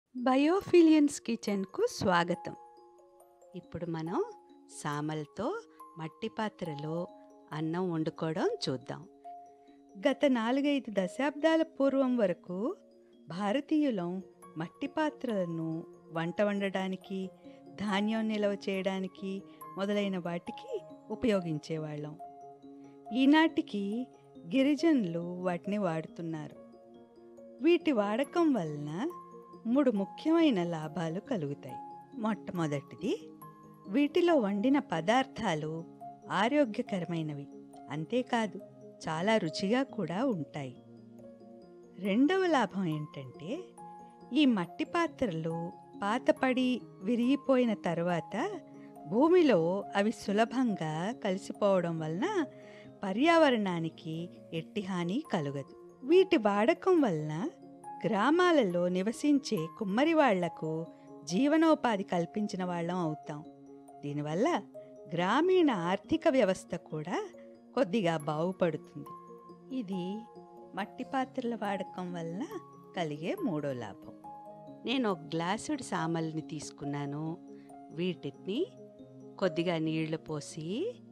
బయోఫిలియన్స్ కిచెన్కు స్వాగతం ఇప్పుడు మనం సామలతో మట్టి పాత్రలో అన్నం వండుకోవడం చూద్దాం గత నాలుగైదు దశాబ్దాల పూర్వం వరకు భారతీయులం మట్టి పాత్రలను వంట వండడానికి ధాన్యం నిల్వ చేయడానికి మొదలైన వాటికి ఉపయోగించేవాళ్ళం ఈనాటికి గిరిజనులు వాటిని వాడుతున్నారు వీటి వాడకం వలన మూడు ముఖ్యమైన లాభాలు కలుగుతాయి మొట్టమొదటిది వీటిలో వండిన పదార్థాలు ఆరోగ్యకరమైనవి అంతేకాదు చాలా రుచిగా కూడా ఉంటాయి రెండవ లాభం ఏంటంటే ఈ మట్టి పాత్రలు పాతపడి విరిగిపోయిన తర్వాత భూమిలో అవి సులభంగా కలిసిపోవడం వలన పర్యావరణానికి ఎట్టి హాని కలుగదు వీటి వాడకం వలన గ్రామాలలో నివసించే కుమ్మరి వాళ్లకు జీవనోపాధి కల్పించిన వాళ్ళం అవుతాం దీనివల్ల గ్రామీణ ఆర్థిక వ్యవస్థ కూడా కొద్దిగా బాగుపడుతుంది ఇది మట్టి పాత్రల వాడకం వలన కలిగే మూడో లాభం నేను ఒక గ్లాసుడు సామల్ని తీసుకున్నాను వీటిని కొద్దిగా నీళ్లు పోసి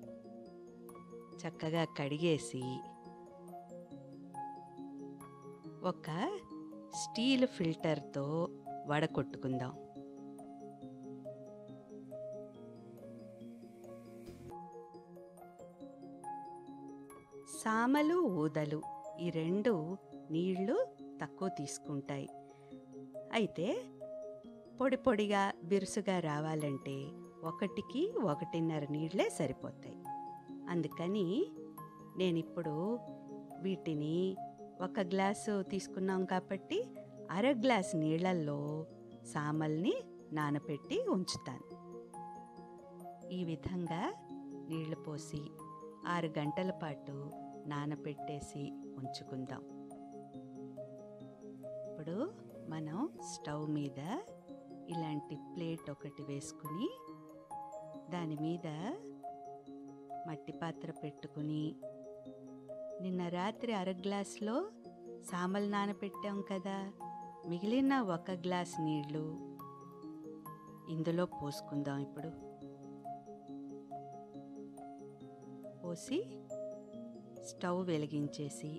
చక్కగా కడిగేసి ఒక స్టీల్ ఫిల్టర్తో వడకొట్టుకుందాం సామలు ఊదలు ఈ రెండు నీళ్లు తక్కువ తీసుకుంటాయి అయితే పొడి పొడిగా బిరుసుగా రావాలంటే ఒకటికి ఒకటిన్నర నీళ్ళే సరిపోతాయి అందుకని నేను ఇప్పుడు వీటిని ఒక గ్లాసు తీసుకున్నాం కాబట్టి అర గ్లాస్ నీళ్ళల్లో సామల్ని నానబెట్టి ఉంచుతాను ఈ విధంగా నీళ్లు పోసి ఆరు గంటల పాటు నానబెట్టేసి ఉంచుకుందాం ఇప్పుడు మనం స్టవ్ మీద ఇలాంటి ప్లేట్ ఒకటి వేసుకుని దాని మీద మట్టి పాత్ర పెట్టుకుని నిన్న రాత్రి అర గ్లాసులో సామలు నానబెట్టాం కదా మిగిలిన ఒక గ్లాస్ నీళ్లు ఇందులో పోసుకుందాం ఇప్పుడు పోసి స్టవ్ వెలిగించేసి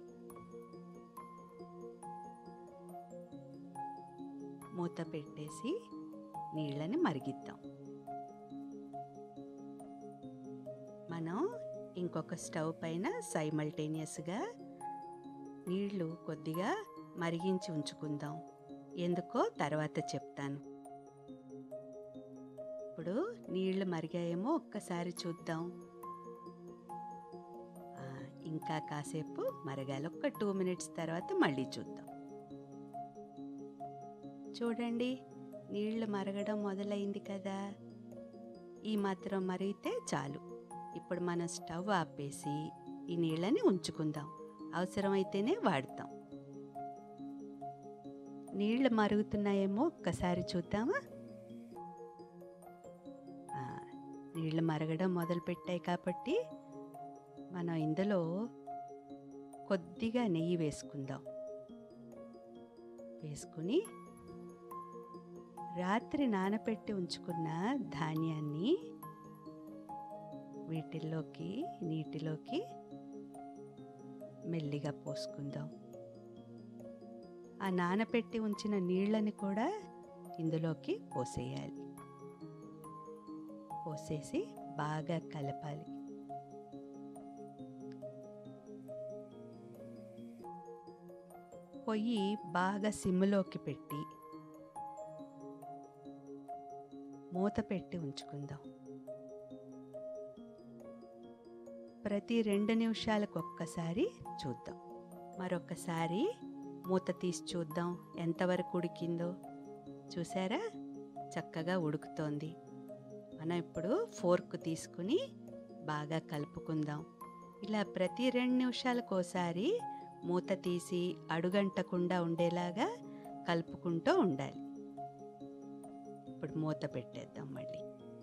మూత పెట్టేసి నీళ్ళని మరిగిద్దాం మనం ఇంకొక స్టవ్ పైన సైమల్టేనియస్గా నీళ్లు కొద్దిగా మరిగించి ఉంచుకుందాం ఎందుకో తర్వాత చెప్తాను ఇప్పుడు నీళ్లు మరిగాయేమో ఒక్కసారి చూద్దాం ఆ, ఇంకా కాసేపు మరగాలి ఒక్క టూ మినిట్స్ తర్వాత మళ్ళీ చూద్దాం చూడండి నీళ్లు మరగడం మొదలైంది కదా ఈ మాత్రం మరిగితే చాలు ఇప్పుడు మనం స్టవ్ ఆపేసి ఈ నీళ్ళని ఉంచుకుందాం అవసరమైతేనే వాడతాం నీళ్లు మరుగుతున్నాయేమో ఒక్కసారి చూద్దామా ఆ, నీళ్లు మరగడం మొదలుపెట్టాయి కాబట్టి మనం ఇందులో కొద్దిగా నెయ్యి వేసుకుందాం వేసుకుని రాత్రి నానబెట్టి ఉంచుకున్న ధాన్యాన్ని వీటిల్లోకి నీటిలోకి మెల్లిగా పోసుకుందాం ఆ నానబెట్టి ఉంచిన నీళ్ళని కూడా ఇందులోకి పోసేయాలి పోసేసి బాగా కలపాలి పొయ్యి బాగా సిమ్లోకి పెట్టి మూత పెట్టి ఉంచుకుందాం ప్రతి రెండు నిమిషాలకు ఒక్కసారి చూద్దాం మరొకసారి మూత తీసి చూద్దాం ఎంతవరకు ఉడికిందో చూసారా చక్కగా ఉడుకుతోంది మనం ఇప్పుడు ఫోర్క్ తీసుకుని బాగా కలుపుకుందాం ఇలా ప్రతి రెండు నిమిషాలకు ఒకసారి మూత తీసి అడుగంటకుండా ఉండేలాగా కలుపుకుంటూ ఉండాలి ఇప్పుడు మూత పెట్టేద్దాం మళ్ళీ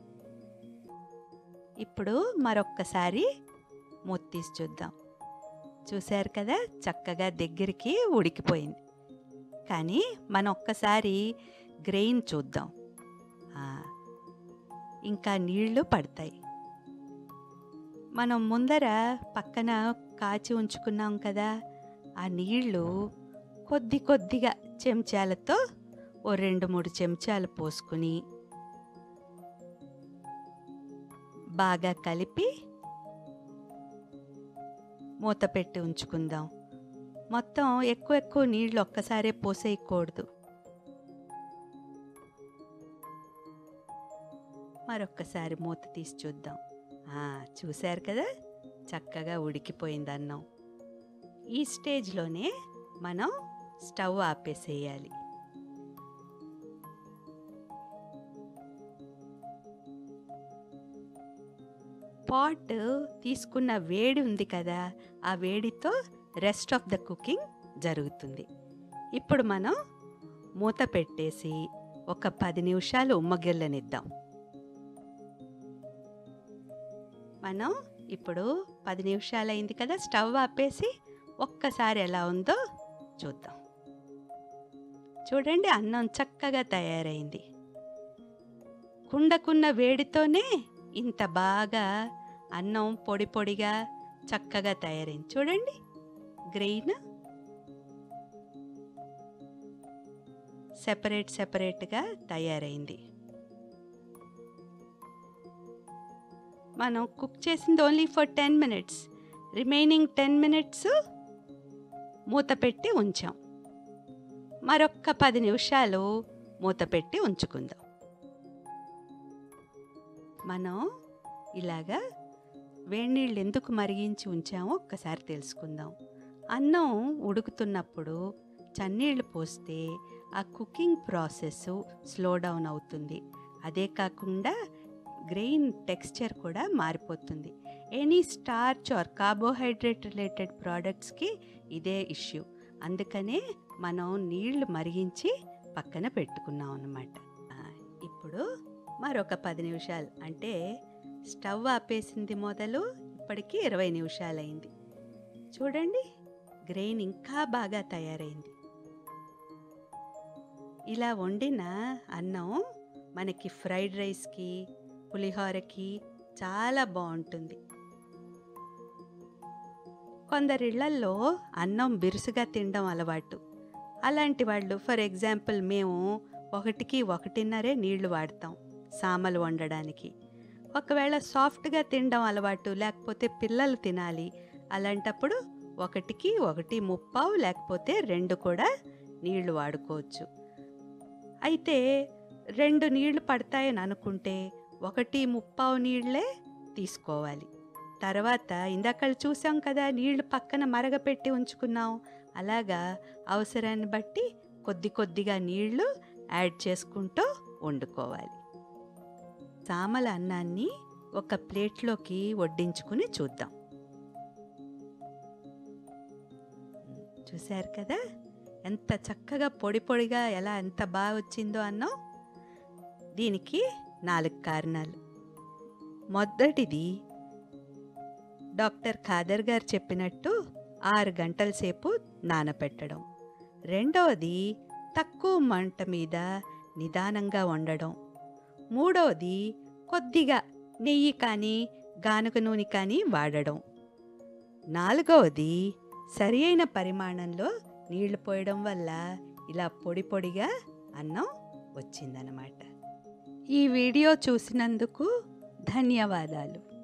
ఇప్పుడు మరొక్కసారి మూత తీసి చూద్దాం చూశారు కదా చక్కగా దగ్గరికి ఉడికిపోయింది కానీ మనం ఒక్కసారి గ్రెయిన్ చూద్దాం ఆ, ఇంకా నీళ్లు పడతాయి మనం ముందర పక్కన కాచి ఉంచుకున్నాం కదా ఆ నీళ్లు కొద్ది కొద్దిగా చెంచాలతో ఓ రెండు మూడు చెంచాలు పోసుకుని బాగా కలిపి మూత పెట్టి ఉంచుకుందాం మొత్తం ఎక్కువ ఎక్కువ నీళ్ళు ఒక్కసారే పోసేయకూడదు మరొక్కసారి మూత తీసి చూద్దాం ఆ, చూశారు కదా చక్కగా ఉడికిపోయింది అన్నం ఈ స్టేజ్లోనే మనం స్టవ్ ఆపేసేయాలి పాట్ తీసుకున్న వేడి ఉంది కదా ఆ వేడితో రెస్ట్ ఆఫ్ ద కుకింగ్ జరుగుతుంది ఇప్పుడు మనం మూత పెట్టేసి ఒక పది నిమిషాలు ఉమ్మగిల్లనిద్దాం మనం ఇప్పుడు పది నిమిషాలు అయింది కదా స్టవ్ ఆపేసి ఒక్కసారి ఎలా ఉందో చూద్దాం చూడండి అన్నం చక్కగా తయారైంది కుండకున్న వేడితోనే ఇంత బాగా అన్నం పొడి పొడిగా చక్కగా తయారైంది చూడండి గ్రెయిన్ సెపరేట్ సెపరేట్గా తయారైంది మనం కుక్ చేసింది only for ten minutes remaining ten minutes మూత పెట్టి ఉంచాం మరొక్క పది నిమిషాలు మూత పెట్టి ఉంచుకుందాం మనం ఇలాగా వేడినీళ్ళు ఎందుకు మరిగించి ఉంచామో ఒక్కసారి తెలుసుకుందాం అన్నం ఉడుకుతున్నప్పుడు చన్నీళ్ళు పోస్తే ఆ కుకింగ్ ప్రాసెస్ స్లో డౌన్ అవుతుంది అదే కాకుండా గ్రెయిన్ టెక్స్చర్ కూడా మారిపోతుంది any starch or carbohydrate related ప్రోడక్ట్స్కి ఇదే ఇష్యూ అందుకనే మనం నీళ్లు మరిగించి పక్కన పెట్టుకున్నాం అన్నమాట ఆ, ఇప్పుడు మరొక పది నిమిషాలు అంటే స్టవ్ ఆపేసింది మొదలు ఇప్పటికి ఇరవై నిమిషాలైంది చూడండి గ్రెయిన్ ఇంకా బాగా తయారైంది ఇలా వండిన అన్నం మనకి ఫ్రైడ్ రైస్కి పులిహోరకి చాలా బాగుంటుంది కొందరిళ్లల్లో అన్నం బిరుసుగా తినడం అలవాటు అలాంటి వాళ్ళు ఫర్ ఎగ్జాంపుల్ మేము ఒకటికి ఒకటిన్నరే నీళ్లు వాడతాం సామలు వండడానికి ఒకవేళ సాఫ్ట్గా తినడం అలవాటు లేకపోతే పిల్లలు తినాలి అలాంటప్పుడు ఒకటికి ఒకటి ముప్పావు లేకపోతే రెండు కూడా నీళ్లు వాడుకోవచ్చు అయితే రెండు నీళ్లు పడతాయని అనుకుంటే ఒకటి ముప్పావు నీళ్ళే తీసుకోవాలి తర్వాత ఇందాక చూసాం కదా నీళ్లు పక్కన మరగపెట్టి ఉంచుకున్నాం అలాగా అవసరాన్ని బట్టి కొద్ది కొద్దిగా నీళ్లు యాడ్ చేసుకుంటూ వండుకోవాలి సామల అన్నాన్ని ఒక ప్లేట్లోకి వడ్డించుకుని చూద్దాం చూశారు కదా ఎంత చక్కగా పొడి పొడిగా ఎలా ఎంత బాగా వచ్చిందో అన్నాం దీనికి నాలుగు కారణాలు మొదటిది డాక్టర్ ఖాదర్ గారు చెప్పినట్టు ఆరు గంటల సేపు నానపెట్టడం రెండవది తక్కువ మంట మీద నిదానంగా వండడం మూడవది కొద్దిగా నెయ్యి కానీ గానుగ నూనె కానీ వాడడం నాలుగవది సరి అయిన పరిమాణంలో నీళ్లు పోయడం వల్ల ఇలా పొడి పొడిగా అన్నం వచ్చిందనమాట ఈ వీడియో చూసినందుకు ధన్యవాదాలు